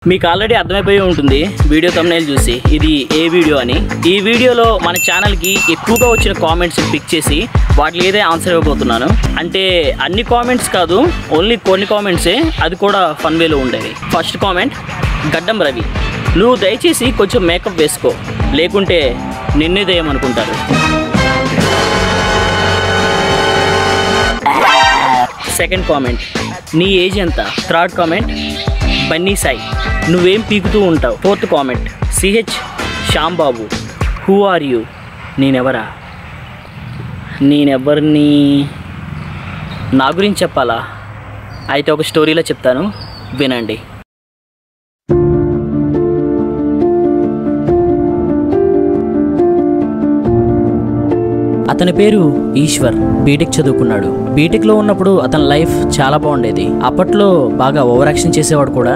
మీకు ఆల్రెడీ అర్థమైపోయి ఉంటుంది వీడియో తమ్నేల్ చూసి ఇది ఏ వీడియో అని ఈ వీడియోలో మన ఛానల్కి ఎక్కువగా వచ్చిన కామెంట్స్ పిక్ చేసి వాటిలో ఏదే ఆన్సర్ ఇవ్వబోతున్నాను అంటే అన్ని కామెంట్స్ కాదు ఓన్లీ కొన్ని కామెంట్సే అది కూడా ఫన్ వేలో ఉండేవి ఫస్ట్ కామెంట్ గడ్డం రవి నువ్వు దయచేసి కొంచెం మేకప్ వేసుకో లేకుంటే నిన్నే దయ్యమనుకుంటారు సెకండ్ కామెంట్ నీ ఏజ్ ఎంత థర్డ్ కామెంట్ బన్నీ సాయి నువ్వేం పీకుతూ ఉంటావు fourth comment CH Shyam Babu who are you నేనెవరా నేనెవరిని నా గురించి చెప్పాలా అయితే ఒక స్టోరీలో చెప్తాను వినండి అతని పేరు ఈశ్వర్ బీటెక్ చదువుకున్నాడు బీటెక్ లో ఉన్నప్పుడు అతని లైఫ్ చాలా బాగుండేది అప్పట్లో బాగా ఓవర్ యాక్షన్ చేసేవాడు కూడా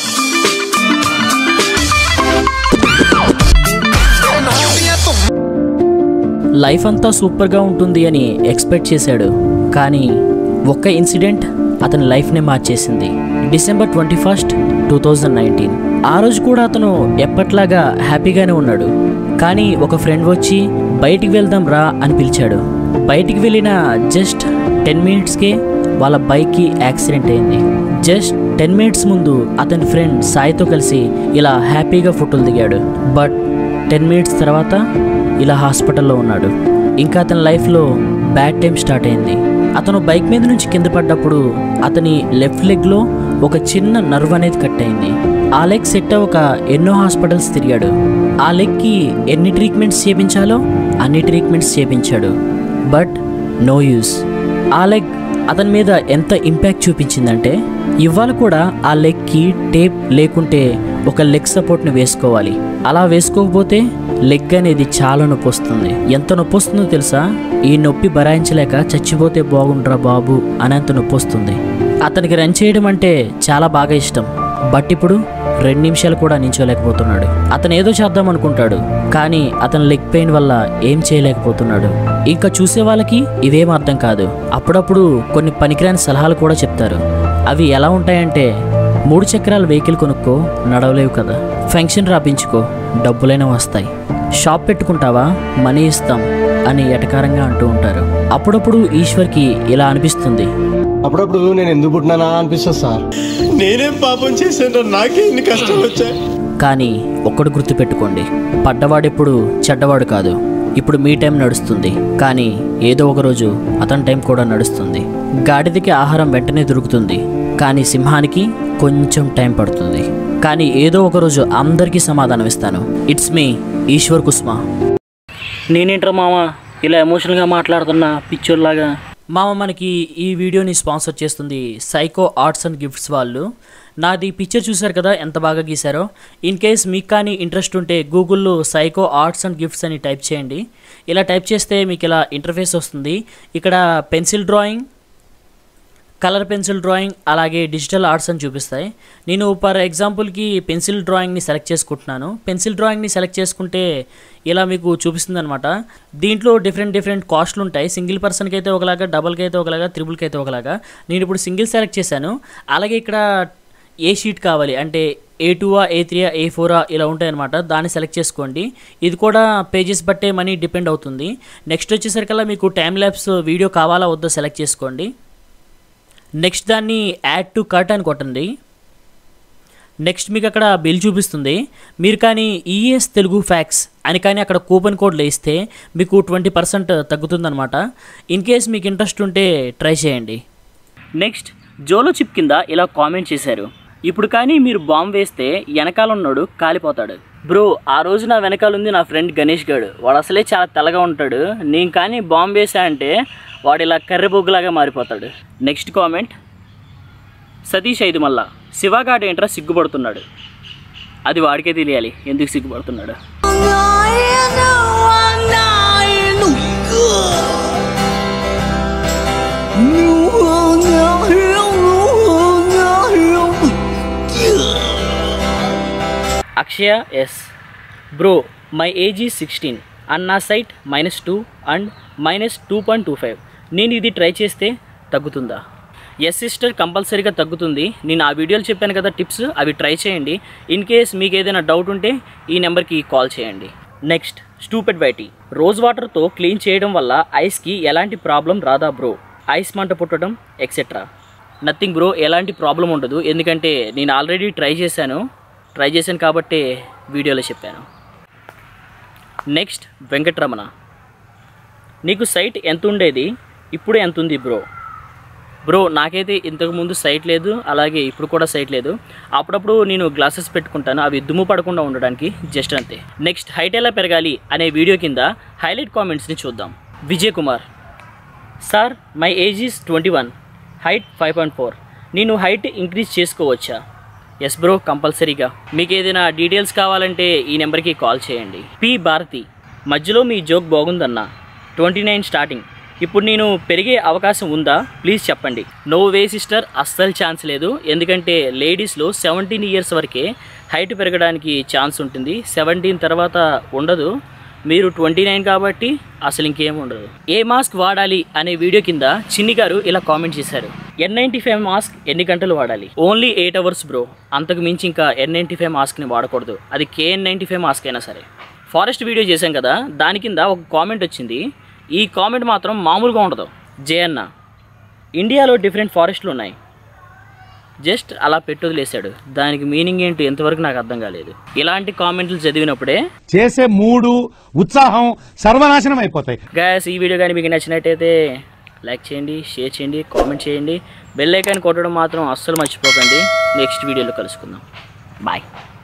లైఫ్ అంతా సూపర్గా ఉంటుంది అని ఎక్స్పెక్ట్ చేశాడు కానీ ఒక్క ఇన్సిడెంట్ అతని లైఫ్నే మార్చేసింది December twenty first two thousand nineteen ఆ రోజు కూడా అతను ఎప్పట్లాగా హ్యాపీగానే ఉన్నాడు కానీ ఒక ఫ్రెండ్ వచ్చి బయటికి వెళ్దాం రా అని పిలిచాడు బయటికి వెళ్ళిన జస్ట్ టెన్ మినిట్స్కే వాళ్ళ బైక్కి యాక్సిడెంట్ అయింది జస్ట్ టెన్ మినిట్స్ ముందు అతని ఫ్రెండ్ సాయితో కలిసి ఇలా హ్యాపీగా ఫోటోలు దిగాడు బట్ టెన్ మినిట్స్ తర్వాత ఇలా హాస్పిటల్లో ఉన్నాడు ఇంకా అతని లైఫ్లో బ్యాడ్ టైం స్టార్ట్ అయింది అతను బైక్ మీద నుంచి కింద పడ్డప్పుడు అతని లెఫ్ట్ లెగ్లో ఒక చిన్న నర్వ్ అనేది కట్ అయింది ఆ లెగ్ సెట్ అవ్వక ఎన్నో హాస్పిటల్స్ తిరిగాడు ఆ లెగ్కి ఎన్ని ట్రీట్మెంట్స్ చేపించాలో అన్ని ట్రీట్మెంట్స్ చేపించాడు బట్ నో యూస్ ఆ లెగ్ అతని మీద ఎంత ఇంపాక్ట్ చూపించిందంటే ఇవాళ కూడా ఆ లెగ్కి టేప్ లేకుంటే ఒక లెగ్ సపోర్ట్ని వేసుకోవాలి అలా వేసుకోకపోతే లెగ్ అనేది చాలా నొప్పి వస్తుంది ఎంత నొప్పి వస్తుందో తెలుసా ఈ నొప్పి భరాయించలేక చచ్చిపోతే బాగుండ్రా బాబు అనేంత నొప్పి వస్తుంది అతనికి రన్ చేయడం అంటే చాలా బాగా ఇష్టం బట్ ఇప్పుడు రెండు నిమిషాలు కూడా నించోలేకపోతున్నాడు అతను ఏదో చేద్దాం అనుకుంటాడు కానీ అతని లెగ్ పెయిన్ వల్ల ఏం చేయలేకపోతున్నాడు ఇంకా చూసే వాళ్ళకి ఇవేం అర్థం కాదు అప్పుడప్పుడు కొన్ని పనికిరాని సలహాలు కూడా చెప్తారు అవి ఎలా ఉంటాయంటే మూడు చక్రాల వెహికల్ కొనుక్కో నడవలేవు కదా ఫంక్షన్ రాపించుకో డబ్బులైనా వస్తాయి షాప్ పెట్టుకుంటావా మనీ ఇస్తాం అని ఎటకారంగా అంటూ ఉంటారు అప్పుడప్పుడు ఈశ్వర్కి ఇలా అనిపిస్తుంది అప్పుడప్పుడు నేను ఎందుకు పుట్టినానా అనిపిస్తుంది సార్ నేనేం పాపం చేశాను నాకే ఇన్ని కష్టాలు వచ్చాయి కానీ ఒక్కడు గుర్తుపెట్టుకోండి పడ్డవాడెప్పుడు చెడ్డవాడు కాదు ఇప్పుడు మీ టైం నడుస్తుంది కానీ ఏదో ఒక రోజు అతని టైం కూడా నడుస్తుంది గాడిదకి ఆహారం వెంటనే దొరుకుతుంది కానీ సింహానికి కొంచెం టైం పడుతుంది కానీ ఏదో ఒక రోజు అందరికీ సమాధానం ఇస్తాను ఇట్స్ మీ ఈశ్వర్ కుస్మా నేనేంట్రా మామ ఇలా ఎమోషనల్గా మాట్లాడుతున్నా పిక్చర్లాగా మామ మనకి ఈ వీడియోని స్పాన్సర్ చేస్తుంది సైకో ఆర్ట్స్ అండ్ గిఫ్ట్స్ వాళ్ళు నాది పిక్చర్ చూశారు కదా ఎంత బాగా గీశారో ఇన్ కేస్ మీకు కానీ ఇంట్రెస్ట్ ఉంటే గూగుల్లో సైకో ఆర్ట్స్ అండ్ గిఫ్ట్స్ అని టైప్ చేయండి ఇలా టైప్ చేస్తే మీకు ఇలా ఇంటర్ఫేస్ వస్తుంది ఇక్కడ pencil drawing colour pencil drawing అలాగే డిజిటల్ ఆర్ట్స్ అని చూపిస్తాయి నేను ఫర్ ఎగ్జాంపుల్కి పెన్సిల్ డ్రాయింగ్ని సెలెక్ట్ చేసుకుంటున్నాను పెన్సిల్ డ్రాయింగ్ని సెలెక్ట్ చేసుకుంటే ఇలా మీకు చూపిస్తుంది అనమాట దీంట్లో డిఫరెంట్ డిఫరెంట్ కాస్ట్లు ఉంటాయి సింగిల్ పర్సన్కి అయితే ఒకలాగా డబల్కి అయితే ఒకలాగా త్రిబుల్కి అయితే ఒకలాగా నేను ఇప్పుడు సింగిల్ సెలెక్ట్ చేశాను అలాగే ఇక్కడ ఏ షీట్ కావాలి అంటే ఏ టూవా ఏ త్రీయా ఏ ఫోరా ఇలా ఉంటాయన్నమాట దాన్ని సెలెక్ట్ చేసుకోండి ఇది కూడా పేజెస్ బట్టే మనీ డిపెండ్ అవుతుంది నెక్స్ట్ వచ్చేసరికల్లా మీకు టైం ల్యాబ్స్ వీడియో కావాలా వద్దో సెలెక్ట్ చేసుకోండి నెక్స్ట్ దాన్ని యాడ్ టు కట్ అని కొట్టండి నెక్స్ట్ మీకు అక్కడ బిల్ చూపిస్తుంది మీరు కానీ ఈఎస్ తెలుగు ఫ్యాక్స్ అని కానీ అక్కడ కూపన్ కోడ్లు వేస్తే మీకు ట్వంటీ పర్సెంట్ తగ్గుతుందన్నమాట ఇన్ కేస్ మీకు ఇంట్రెస్ట్ ఉంటే ట్రై చేయండి నెక్స్ట్ జోలో చిప్ కింద ఇలా కామెంట్ చేశారు ఇప్పుడు కానీ మీరు బాంబు వేస్తే వెనకాల ఉన్నాడు కాలిపోతాడు బ్రో ఆ రోజు నా వెనకాల ఉంది నా ఫ్రెండ్ గణేష్ గాడు వాడు అసలే చాలా తెల్లగా ఉంటాడు నేను కానీ బాంబు వేసా అంటే వాడు ఇలా కర్రెబొగ్గులాగా మారిపోతాడు నెక్స్ట్ కామెంట్ సతీష్ ఐదు మళ్ళా శివగాడు ఏంట్రా సిగ్గుపడుతున్నాడు అది వాడికే తెలియాలి ఎందుకు సిగ్గుపడుతున్నాడు Akshaya yes bro my age is sixteen and నా sight minus two and minus two point two five నేను ఇది ట్రై చేస్తే తగ్గుతుందా ఎస్ సిస్టర్ కంపల్సరీగా తగ్గుతుంది నేను ఆ వీడియోలు చెప్పాను కదా టిప్స్ అవి ట్రై చేయండి ఇన్ కేస్ మీకు ఏదైనా డౌట్ ఉంటే ఈ నెంబర్కి కాల్ చేయండి నెక్స్ట్ స్టూపెడ్ వైటీ రోజ్ వాటర్తో క్లీన్ చేయడం వల్ల ఐస్కి ఎలాంటి ప్రాబ్లం రాదా బ్రో ఐస్ మంట పుట్టడం ఎక్సెట్రా నథింగ్ బ్రో ఎలాంటి ప్రాబ్లం ఉండదు ఎందుకంటే నేను ఆల్రెడీ ట్రై చేశాను ట్రై చేశాను కాబట్టే వీడియోలో చెప్పాను నెక్స్ట్ వెంకటరమణ నీకు సైట్ ఎంత ఉండేది ఇప్పుడు ఎంత ఉంది బ్రో బ్రో నాకైతే ఇంతకు ముందు సైట్ లేదు అలాగే ఇప్పుడు కూడా సైట్ లేదు అప్పుడప్పుడు నేను గ్లాసెస్ పెట్టుకుంటాను అవి దుమ్ము పడకుండా ఉండడానికి జస్ట్ అంతే నెక్స్ట్ హైట్ ఎలా పెరగాలి అనే వీడియో కింద హైలైట్ కామెంట్స్ని చూద్దాం Vijay Kumar sir my age is twenty one height five point four నేను హైట్ ఇంక్రీజ్ చేసుకోవచ్చా ఎస్ బ్రో కంపల్సరీగా మీకు ఏదైనా డీటెయిల్స్ కావాలంటే ఈ నెంబర్కి కాల్ చేయండి పి భారతి మధ్యలో మీ జోక్ బాగుందన్న ట్వంటీ నైన్ స్టార్టింగ్ ఇప్పుడు నేను పెరిగే అవకాశం ఉందా ప్లీజ్ చెప్పండి నో వే సిస్టర్ అస్సలు ఛాన్స్ లేదు ఎందుకంటే లేడీస్లో సెవెంటీన్ ఇయర్స్ వరకే హైట్ పెరగడానికి ఛాన్స్ ఉంటుంది సెవెంటీన్ తర్వాత ఉండదు మీరు ట్వంటీ నైన్ కాబట్టి అసలు ఇంకేం ఉండదు ఏ మాస్క్ వాడాలి అనే వీడియో కింద చిన్ని గారు ఇలా కామెంట్ చేశారు ఎన్ నైంటీ ఫైవ్ మాస్క్ ఎన్ని గంటలు వాడాలి ఓన్లీ ఎయిట్ అవర్స్ బ్రో అంతకు మించి ఇంకా ఎన్ నైంటీ ఫైవ్ మాస్క్ని వాడకూడదు అది కేఎన్ నైంటీ ఫైవ్ మాస్క్ అయినా సరే ఫారెస్ట్ వీడియో చేశాం కదా దాని కింద ఒక కామెంట్ వచ్చింది ఈ కామెంట్ మాత్రం మామూలుగా ఉండదు జే అన్న ఇండియాలో డిఫరెంట్ ఫారెస్ట్లు ఉన్నాయి జస్ట్ అలా పెట్టి వదిలేశాడు దానికి మీనింగ్ ఏంటో ఎంతవరకు నాకు అర్థం కాలేదు ఇలాంటి కామెంట్లు చదివినప్పుడే చేసే మూడు ఉత్సాహం సర్వనాశనం అయిపోతాయి గాయస్ ఈ వీడియో కానీ మీకు నచ్చినట్టయితే లైక్ చేయండి షేర్ చేయండి కామెంట్ చేయండి బెల్ ఐకాన్ కొట్టడం మాత్రం అస్సలు మర్చిపోకండి నెక్స్ట్ వీడియోలో కలుసుకుందాం బాయ్